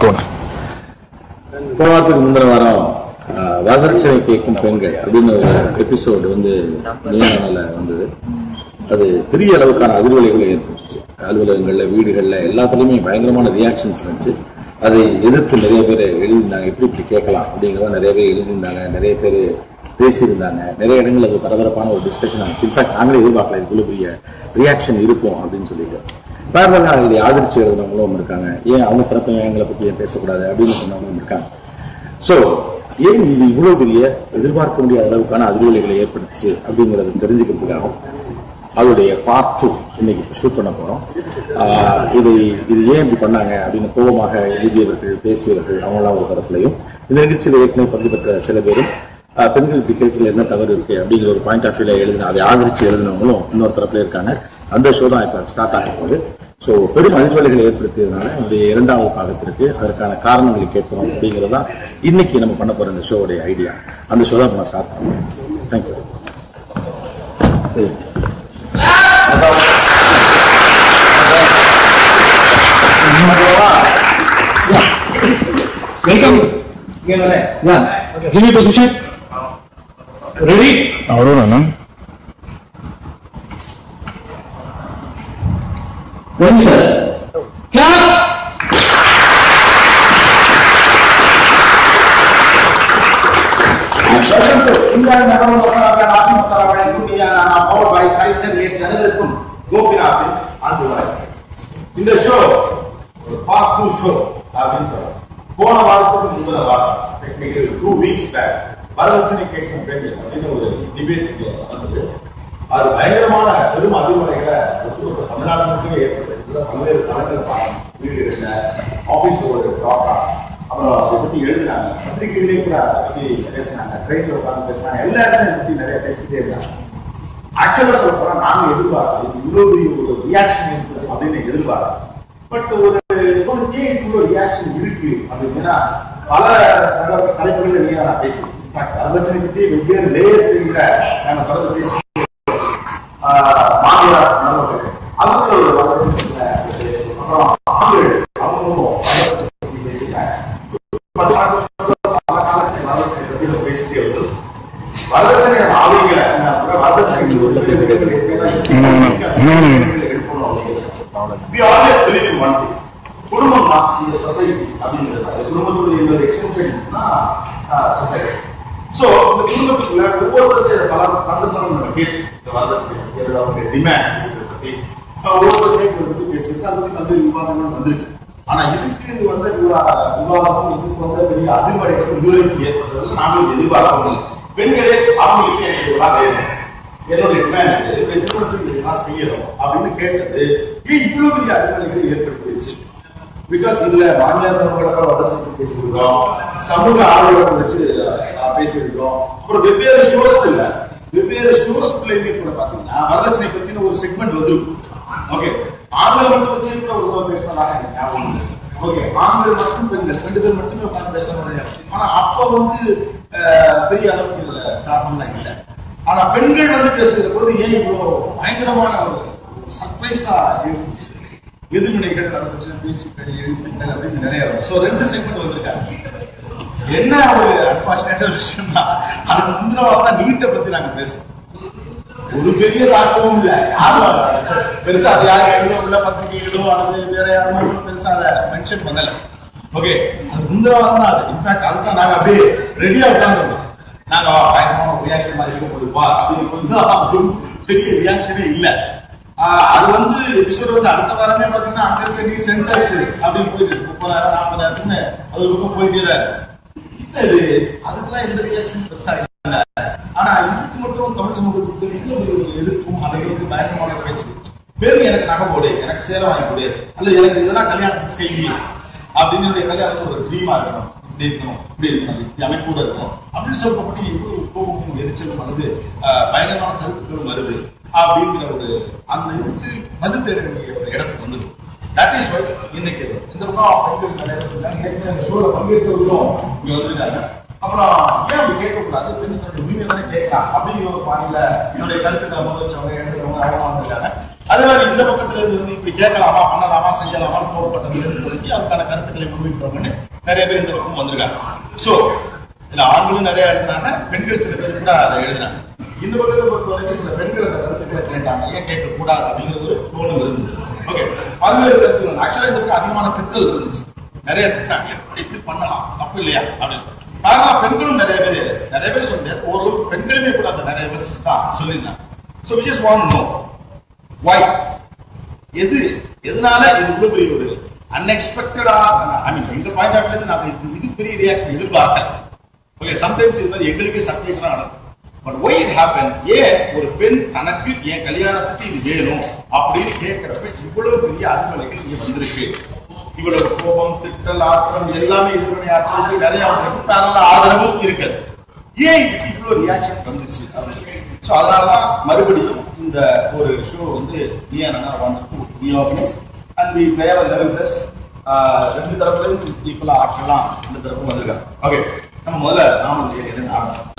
கோணம் போன வாரத்துக்கு முந்தின வாரம் ஆஹ், வரதட்சணை கேட்கும் பெண்கள் அப்படின்னு ஒரு எபிசோடு வந்து நியமனால வந்தது அது பெரிய அளவுக்கான அதிர்வலைகளை ஏற்பட்டுச்சு அலுவலகங்கள்ல வீடுகள்ல எல்லாத்துலயுமே பயங்கரமான ரியாக்ஷன்ஸ் இருந்துச்சு அதை எதிர்த்து நிறைய பேர் எழுதியிருந்தாங்க எப்படி இப்படி கேட்கலாம் அப்படிங்கிறத நிறைய பேர் எழுதியிருந்தாங்க நிறைய பேர் பேசியிருந்தாங்க நிறைய இடங்கள் அது பரபரப்பான ஒரு டிஸ்கஷன் ஆச்சு இன்ஃபேக்ட் நாங்களே எதிர்பார்க்கல இதுக்குள்ள பெரிய ரியாக்ஷன் இருக்கும் அப்படின்னு சொல்லிட்டு பேரலாக இதை ஆதரிச்சு எழுதினவங்களும் இருக்காங்க ஏன் அவங்க தரப்பு ஏன் எங்களை பற்றி ஏன் பேசக்கூடாது அப்படின்னு சொன்னவங்களும் இருக்காங்க ஸோ ஏன் இது இவ்வளவு பெரிய எதிர்பார்க்க முடியாத அளவுக்கான அதிர்வலைகளை ஏற்படுத்துச்சு அப்படிங்கறத தெரிஞ்சுக்கிறதுக்காகவும் அதோடைய பார்ட் டூ இன்னைக்கு ஷூட் பண்ண போறோம் ஆஹ் இதை இது ஏன் இப்படி பண்ணாங்க அப்படின்னு கோபமாக எழுதியவர்கள் பேசியவர்கள் அவங்களாம் ஒரு தரப்புலையும் இந்த நிகழ்ச்சியில் ஏற்கனவே பங்கு பெற்ற சில பேரும் ஆஹ் பெண்களுக்கு கேட்கல என்ன தவறு இருக்கு அப்படிங்கிற ஒரு பாயிண்ட் ஆஃப் வியூல எழுதின அதை ஆதரிச்சு எழுதினவங்களும் இன்னொரு தரப்புல இருக்காங்க அந்த ஷோ தான் இப்போ ஸ்டார்ட் ஆக போகுது ஸோ பெரும் அதிர்வலைகளை ஏற்படுத்தியதுனால என்னுடைய இரண்டாவது பாகத்திற்கு அதற்கான காரணங்களை கேட்கணும் அப்படிங்கிறது தான் இன்னைக்கு நம்ம பண்ண போற இந்த ஷோவுடைய ஐடியா அந்த ஷோ தான் இப்போ நான் ஸ்டார்ட் பண்ணுறேன் thank you welcome Jimmy position ready அவ்வளோண்ணா one sir class Welcome to India National Masala Brand Aarti Masala Brand Dunia Nana powered by Titan Late Janarathum Gopinath Andurai. இந்த ஷோ பார்ட் டூ ஷோ அப்படின்னு சொல்றோம் போன வாரத்துக்கு முந்தின வாரம் technical two weeks back வரதட்சணை கேட்கும் பெண்கள் அப்படின்னு ஒரு டிபேட் வந்தது அது பயங்கரமான பெரும் அதிர்வலைகளை ஒட்டுமொத்த தமிழ்நாடு மட்டுமே ஏற்படுத்தி பல்வேறு ஸ்தலங்கள் பார்க்கணும் வீடுகள்ல ஆபீஸ் ஒரு டாக்கா அப்புறம் அதை பத்தி எழுதினாங்க பத்திரிகைகளே கூட அதை பத்தி பேசினாங்க ட்ரெயின்ல உட்காந்து பேசினாங்க எல்லா இடத்தையும் இதை பத்தி நிறைய பேசிட்டே இருந்தாங்க ஆக்சுவலா சொல்ல போனா நாங்க எதிர்பார்க்கல இது இவ்வளவு பெரிய ஒரு ரியாக்ஷன் இருக்கு அப்படின்னு எதிர்பார்க்கல பட் ஒரு ஒரு ஏன் இவ்வளவு ரியாக்ஷன் இருக்கு அப்படின்னா பல தகவல் தலைப்புகளில் நீங்க நான் பேசி இன்ஃபேக்ட் வரதட்சணை பற்றி வெவ்வேறு லேயர்ஸ் கூட நாங்க தொடர்ந்து பேசி மாநில நலவர்கள் அதுக்குள்ள ஒரு வரதட்சணை பேசி அப்புறம் ஆண்கள் அவங்களும் வரதட்சணை பத்தி பேசிட்டாங்க பத்து நாட்கள் பல காலத்தில் வரதட்சணை பத்தி நம்ம பேசிட்டே வந்தோம் வரதட்சணை நம்ம ஆதரிக்கல அப்படின்னா வரதட்சணை இது ஒரு பெரிய We always believe in one thing. குடும்பம் தான் இந்த சொசைட்டி அப்படிங்கிறது அது குடும்பத்துடைய இந்த எக்ஸ்டென்ஷன் சொசைட்டி ஸோ இந்த குடும்பத்துக்குள்ள ஒவ்வொருத்தருக்கு பல சந்தர்ப்பம் நம்ம கேட்டு இந்த வரதட்சணை பத்தி அல்லது அவங்க டிமாண்ட் இதை பத்தி அஹ், ஒவ்வொரு சைக்கிள் பத்தி பேசியிருக்கு அது பத்தி வந்து விவாதங்கள் வந்திருக்கு ஆனா இதுக்கு வந்த விவா- விவாதமும் இதுக்கு வந்த பெரிய அதிர்வடைகளும் இதுவரைக்கும் ஏற்பட்டது நாங்களும் எதிர்பார்க்கவில்லை பெண்களே அவங்களுக்கு எனக்கு இதெல்லாம் வேணும் என்னுடைய டிமாண்ட் இந்த திருமணத்துக்கு இதெல்லாம் செய்யணும் அப்படின்னு கேட்டது ஏன் இவ்வளவு பெரிய அதிர்வலைகளை ஏற்படுத்திடுச்சு பிகாஸ் இதுல மாமியார் மருமகளை வரதட்சணை பேசியிருக்கோம் சமூக ஆர்வலர்கள் வச்சு அஹ், பேசியிருக்கோம் அப்புறம் வெவ்வேறு ஷோஸ் இல்ல வெவ்வேறு ஷோஸ்க்குள்ளேயுமே கூட பாத்தீங்கன்னா வரதட்சணை பத்தின ஒரு செக்மெண்ட் வந்துருக்கும் ஓகே ஆண்கள் மட்டும் வச்சு கூட ஒரு show பேசினதாக எனக்கு ஞாபகம் இருக்கு. ஓகே ஆண்கள் மற்றும் பெண்கள் ரெண்டு பேர் மட்டுமே உட்கார்ந்து பேச முடியாது ஆனா அப்ப வந்து அஹ், பெரிய அளவுக்கு இதுல காரணம்லாம் இல்லை ஆனா பெண்கள் வந்து பேசுகிற போது ஏன் இவ்வளவு பயங்கரமான ஒரு சர்ப்ரைஸா இருந்துச்சு எதிர்வினைகள் அதை பற்றின பேச்சுக்கள் எழுத்துக்கள் அப்படின்னு நிறைய வரும் ஸோ ரெண்டு செக்மெண்ட் வந்திருக்காங்க என்ன ஒரு அன்பார்ச்சுனேட்டான விஷயம்னா அதுக்கு முந்தின வாரம் தான் நீட்டை பத்தி நாங்க பேசுவோம் ஒரு பெரிய தாக்கமும் இல்ல யாரும் அத பெருசா அது யாரும் எழுதவும் இல்ல பத்திரிகைகளோ அல்லது வேற யாரும் பெருசா அதை மென்ஷன் பண்ணல ஓகே அது முந்தின வாரம் தான் அது இன்ஃபேக்ட் அதுதான் நாங்க அப்படியே ரெடியா உட்காந்துருந்தோம் நாங்க வா, பயங்கரமான ரியாக்ஷன் மாதிரி இருக்க போதுப்பா அப்படின்னு சொல்லி ஒரு பெரிய ரியாக்ஷனே இல்ல ஆஹ் அது வந்து எபிசோட் வந்து அடுத்த வாரமே பாத்தீங்கன்னா அங்க இருக்க நீ சென்டர்ஸ் அப்படின்னு போயிட்டு இருக்கு. முப்பதாயிரம் நாற்பதாயிரத்துன்னு அது ஒரு பக்கம் போயிட்டே தான் இருக்கு. என்ன இது அதுக்கெல்லாம் எந்த ரியாக்ஷன் பெருசா இல்ல ஆனா இதுக்கு மட்டும் தமிழ் சமூகத்துக்கு இவ்வளவு பெரிய ஒரு எதிர்ப்பும் அல்லது வந்து பயங்கரமான பேச்சு பேரு எனக்கு நகை போடு எனக்கு சேலை வாங்கி கொடு அல்லது எனக்கு இதெல்லாம் கல்யாணத்துக்கு செய்யி அப்படின்னு என்னுடைய கல்யாணம் ஒரு ட்ரீமா இருக்கணும் இப்படி இருக்கணும் இப்படி இருக்கணும் அது இப்படி அமைப்போட இருக்கணும் அப்படின்னு சொல்லப்பட்டு இவ்வளவு கோபமும் எரிச்சலும் அல்லது ஆஹ், பயங்கரமான கருத்துக்களும் வருது அப்படிங்கிற ஒரு அந்த இதுக்கு பதில் தேட வேண்டிய ஒரு இடத்துக்கு வந்துடும் தட் இஸ் ஒய் இன்னைக்கு இந்த பக்கம் பெண்கள் நிறைய பேர் இருக்காங்க. ஏற்கனவே அந்த ஷோல பங்கேற்றவர்களும் இங்க வந்துருக்காங்க அப்புறம் ஏன் அப்படி கேட்கக்கூடாது பெண் தன்னுடைய உரிமை தானே கேட்கலாம் அப்படிங்கிற ஒரு பாணியில என்னுடைய கருத்துக்களை முன் வச்சவங்க எழுதுறவங்க அவங்க வந்திருக்காங்க அதே மாதிரி இந்த பக்கத்துல இருந்து வந்து இப்படி கேட்கலாமா பண்ணலாமா செய்யலாமா போகப்பட்டது சொல்லி அதுக்கான கருத்துக்களை முன்வைக்கிறோம்னு நிறைய பேர் இந்த பக்கம் வந்திருக்காங்க சோ இதுல ஆண்களும் நிறைய எழுதினாங்க பெண்கள் சில பேர் கூட அதை எழுதினாங்க இந்த பக்கத்தை பொறுத்த வரைக்கும் சில பெண்கள் அந்த கருத்துக்களை கேட்டாங்க ஏன் கேட்க கூடாது அப்படிங்கிற ஒரு தோணு இருந்தது ஓகே பல்வேறு கருத்துக்கள் ஆக்சுவலா இதுக்கு அதிகமான திட்டல் இருந்துச்சு நிறைய திட்டாங்க எப்படி இப்படி பண்ணலாம் தப்பு இல்லையா அப்படின்னு காரணம் பெண்களும் நிறைய பேர் நிறைய பேர் சொல்ல முடியாது ஒரு ஒரு பெண்களுமே கூட அந்த நிறைய பேர் தான் சொல்லியிருந்தாங்க so we just want know why எது எதனால இது இவ்வளவு பெரிய ஒரு அன்எக்ஸ்பெக்டடா ஐ மீன் எங்க பாயிண்ட் ஆஃப் இருந்து நான் இது இது பெரிய ரியாக்ஷன் எதிர்பார்க்கல ஓகே சம்டைம்ஸ் இது மாதிரி எங்களுக்கே சர்ப்ரைஸா நடக்கும் பட் ஒய் இட் ஹேப்பன் ஏன் ஒரு பெண் தனக்கு என் கல்யாணத்துக்கு இது வேணும் அப்படின்னு கேட்கிறப்ப இவ்வளவு பெரிய அதிர்வலைகள் இங்க வந்திருக்கு இவ்வளவு கோபம் திட்டல் ஆத்திரம் எல்லாமே எதிர்வினை ஆற்றல் நிறைய வந்திருக்கு பேரல ஆதரவும் இருக்குது ஏன் இதுக்கு இவ்வளவு ரியாக்ஷன் வந்துச்சு அப்படின்னு ஸோ அதனாலதான் மறுபடியும் இந்த ஒரு ஷோ வந்து நீ ஒன் டூ நீ organise and we try our level best ரெண்டு தரப்புலையும் ஈக்குவலாக ஆக்கலாம் ரெண்டு தரப்பும் வந்திருக்காங்க ஓகே நம்ம முதல்ல நாமல் ஏரியா ஆரம்பிச்சோம்